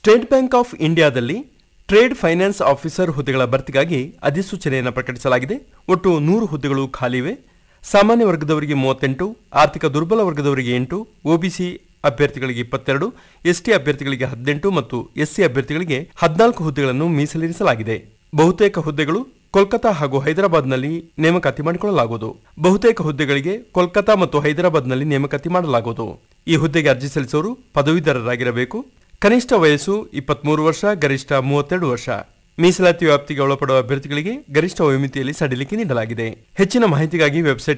state Bank of ಇಂಡಿಯಾದಲ್ಲಿ trade finance officer ಹುದ್ದೆಗಳ ಭರ್ತಿಗಾಗಿ ಅಧಿಸೂಚನೆಯನ್ನು ಪ್ರಕಟಿಸಲಾಗಿದೆ ಒಟ್ಟು ನೂರು ಹುದ್ದೆಗಳು ಖಾಲಿವೆ ಸಾಮಾನ್ಯ ವರ್ಗದವರಿಗೆ ಮೂವತ್ತೆಂಟು ಆರ್ಥಿಕ ದುರ್ಬಲ ವರ್ಗದವರಿಗೆ ಎಂಟು ಒಬಿಸಿ ಅಭ್ಯರ್ಥಿಗಳಿಗೆ ಇಪ್ಪತ್ತೆರಡು ಎಸ್ಟಿ ಅಭ್ಯರ್ಥಿಗಳಿಗೆ ಹದಿನೆಂಟು ಮತ್ತು ಎಸ್ಸಿ ಅಭ್ಯರ್ಥಿಗಳಿಗೆ ಹದಿನಾಲ್ಕು ಹುದ್ದೆಗಳನ್ನು ಮೀಸಲಿರಿಸಲಾಗಿದೆ ಬಹುತೇಕ ಹುದ್ದೆಗಳು ಕೋಲ್ಕತಾ ಹಾಗೂ ಹೈದರಾಬಾದ್ನಲ್ಲಿ ನೇಮಕಾತಿ ಮಾಡಿಕೊಳ್ಳಲಾಗುವುದು ಬಹುತೇಕ ಹುದ್ದೆಗಳಿಗೆ ಕೋಲ್ಕತಾ ಮತ್ತು ಹೈದರಾಬಾದ್ನಲ್ಲಿ ನೇಮಕಾತಿ ಮಾಡಲಾಗುವುದು ಈ ಹುದ್ದೆಗೆ ಅರ್ಜಿ ಸಲ್ಲಿಸೋರು ಪದವೀಧರರಾಗಿರಬೇಕು ಕನಿಷ್ಠ ವಯಸ್ಸು ಇಪ್ಪತ್ಮೂರು ವರ್ಷ ಗರಿಷ್ಠ ಮೂವತ್ತೆರಡು ವರ್ಷ ಮೀಸಲಾತಿ ವ್ಯಾಪ್ತಿಗೆ ಒಳಪಡುವ ಅಭ್ಯರ್ಥಿಗಳಿಗೆ ಗರಿಷ್ಠ ವಯೋಮಿತಿಯಲ್ಲಿ ಸಡಿಲಿಕೆ ನೀಡಲಾಗಿದೆ ಹೆಚ್ಚಿನ ಮಾಹಿತಿಗಾಗಿ ವೆಬ್ಸೈಟ್